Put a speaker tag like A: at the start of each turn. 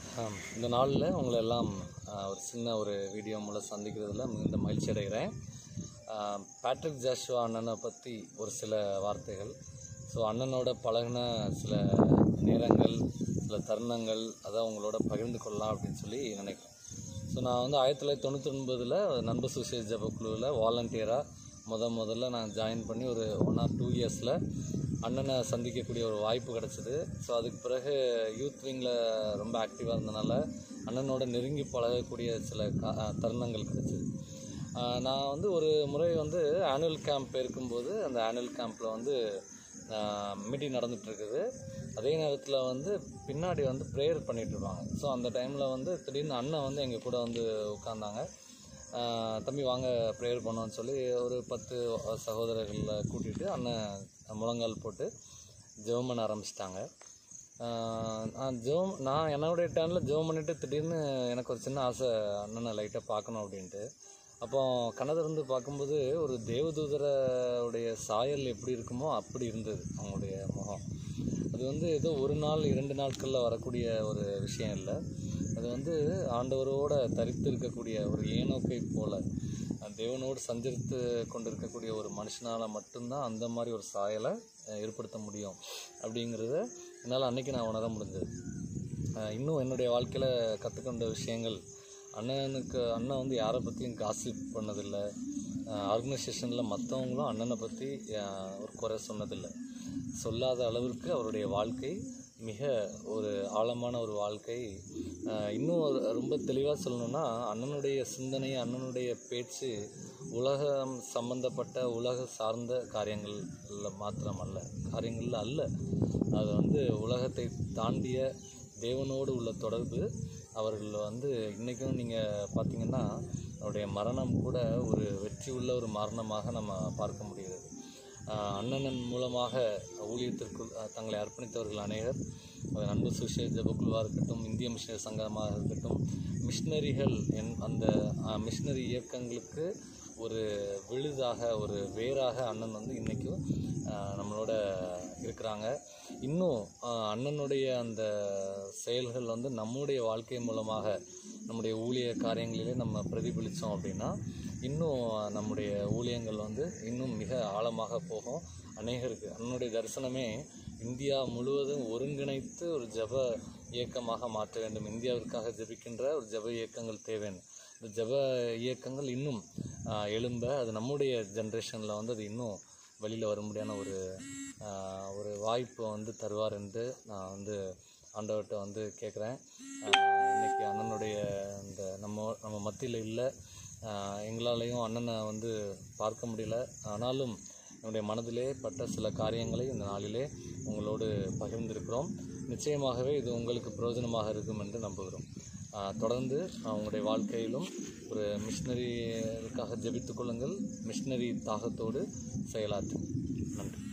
A: ஆம், இந்த நாளில் உங்களை எல்லாம் ஆ, ஒரு சின்ன ஒரு வீடியோ மூலம் சந்திக்கிறதுல மிகுந்த மகிழ்ச்சி அடைகிறேன் ஆ, பேட்ரிக் ஜாஷுவா அண்ணனை பற்றி ஒரு சில வார்த்தைகள் ஸோ அண்ணனோட பழகின சில நேரங்கள் சில தருணங்கள் அதை உங்களோட பகிர்ந்து கொள்ளலாம் அப்படின்னு சொல்லி நினைக்கிறேன் ஸோ நான் வந்து ஆயிரத்தி தொள்ளாயிரத்தி தொண்ணூற்றி ஒன்பதில் நண்பர் சுசேஷ் ஜபக்குழுவில் வாலண்டியராக முத முதல்ல நான் ஜாயின் பண்ணி ஒரு ஒன் ஆர் டூ இயர்ஸில் அண்ணனை சந்திக்கக்கூடிய ஒரு வாய்ப்பு கிடச்சிது ஸோ அதுக்கு பிறகு யூத் விங்கில் ரொம்ப ஆக்டிவாக இருந்தனால அண்ணனோட நெருங்கி பழகக்கூடிய சில கா தருணங்கள் கிடச்சிது நான் வந்து ஒரு முறை வந்து ஆனுவல் கேம்ப் இருக்கும்போது அந்த ஆனுவல் கேம்பில் வந்து மீட்டிங் நடந்துகிட்ருக்குது அதே நேரத்தில் வந்து பின்னாடி வந்து ப்ரேயர் பண்ணிகிட்ருப்பாங்க ஸோ அந்த டைமில் வந்து திடீர்னு அண்ணன் வந்து எங்கள் கூட வந்து உட்காந்தாங்க ஆஹ் தம்பி வாங்க ப்ரேயர் பண்ணோன்னு சொல்லி ஒரு பத்து சகோதரர்களை கூட்டிகிட்டு அண்ணன் முழங்கால் போட்டு ஜெபம் பண்ண ஆரம்பிச்சிட்டாங்க நான் ஜெபம் நான் என்னுடைய டேர்னில் ஜெபம் பண்ணிவிட்டு திடீர்னு எனக்கு ஒரு சின்ன ஆசை அண்ணனை லைட்டாக பார்க்கணும் அப்படின்ட்டு அப்போ கனதிறந்து பார்க்கும்போது ஒரு தேவதூதரோடைய சாயல் எப்படி இருக்குமோ அப்படி இருந்தது அவங்களுடைய முகம் அது வந்து ஏதோ ஒரு நாள் இரண்டு நாட்களில் வரக்கூடிய ஒரு விஷயம் இல்லை அது வந்து ஆண்டவரோட தரித்து இருக்கக்கூடிய ஒரு ஏனோக்கை போல தேவனோடு சஞ்சரித்து கொண்டிருக்கக்கூடிய ஒரு மனுஷனால் மட்டும்தான் அந்த மாதிரி ஒரு சாயலை அஹ், ஏற்படுத்த முடியும் அப்படிங்கிறத என்னால் அன்னைக்கு நான் உணர முடிஞ்சது அஹ், இன்னும் என்னுடைய வாழ்க்கையில் கற்றுக்கொண்ட விஷயங்கள் அண்ணனுக்கு அண்ணன் வந்து யாரை பற்றியும் காசிப் பண்ணதில்லை ஆர்கனைசேஷனில் மற்றவங்களும் அண்ணனை பற்றி ஒரு குறை சொன்னதில்லை சொல்லாத அளவிற்கு அவருடைய வாழ்க்கை மிக ஒரு ஆழமான ஒரு வாழ்க்கை அஹ் இன்னும் ஒரு ரொம்ப தெளிவாக சொல்லணும்னா அண்ணனுடைய சிந்தனை அண்ணனுடைய பேச்சு உலகம் சம்பந்தப்பட்ட உலக சார்ந்த காரியங்கள்ல மாத்திரம் அல்ல காரியங்களில் அல்ல அது வந்து உலகத்தை தாண்டிய தேவனோடு உள்ள தொடர்பு அவர்கள் வந்து இன்றைக்கும் நீங்கள் பார்த்தீங்கன்னா அவருடைய மரணம் கூட ஒரு வெற்றி உள்ள ஒரு மரணமாக நம்ம பார்க்க முடிகிறது ஆஹ் அண்ணனின் மூலமாக ஊழியத்திற்குள் ஆஹ் தங்களை அர்ப்பணித்தவர்கள் அநேகர் அது நண்பு சுஷே ஜபக்குழுவாக இருக்கட்டும் இந்திய மிஷனரி சங்கமாக இருக்கட்டும் மிஷினரிகள் என் அந்த ஆஹ் மிஷினரி இயக்கங்களுக்கு ஒரு விழுதாக ஒரு வேராக அண்ணன் வந்து இன்றைக்கும் நம்மளோட இருக்கிறாங்க இன்னும் ஆஹ் அண்ணனுடைய அந்த செயல்கள் வந்து நம்முடைய வாழ்க்கை மூலமாக நம்முடைய ஊழிய காரியங்களிலே நம்ம பிரதிபலித்தோம் அப்படின்னா இன்னும் நம்முடைய ஊழியங்கள் வந்து இன்னும் மிக ஆழமாக போகும் அநேகருக்கு அண்ணனுடைய தரிசனமே இந்தியா முழுவதும் ஒருங்கிணைத்து ஒரு ஜப இயக்கமாக மாற்ற வேண்டும் இந்தியாவிற்காக ஜெபிக்கின்ற ஒரு ஜப இயக்கங்கள் தேவைன்னு இந்த ஜப இயக்கங்கள் இன்னும் ஆஹ், எழும்ப அது நம்முடைய ஜென்ரேஷனில் வந்து அது இன்னும் வெளியில் வரும்படியான ஒரு ஆஹ், ஒரு வாய்ப்பை வந்து தருவார் என்று நான் வந்து ஆண்டவர்கிட்ட வந்து கேட்குறேன் இன்னைக்கு அண்ணனுடைய இந்த நம்ம நம்ம மத்தியில் இல்லை ஆஹ் எங்களாலையும் அண்ணனை வந்து பார்க்க முடியல ஆனாலும் என்னுடைய மனதிலே பட்ட சில காரியங்களை இந்த நாளிலே உங்களோடு பகிர்ந்திருக்கிறோம் நிச்சயமாகவே இது உங்களுக்கு பிரயோஜனமாக இருக்கும் என்று நம்புகிறோம் ஆஹ் தொடர்ந்து ஆஹ் உங்களுடைய வாழ்க்கையிலும் ஒரு மிஷினரிக்காக ஜெபித்துக் கொள்ளுங்கள் மிஷினரி தாகத்தோடு செயலாற்றும் நன்றி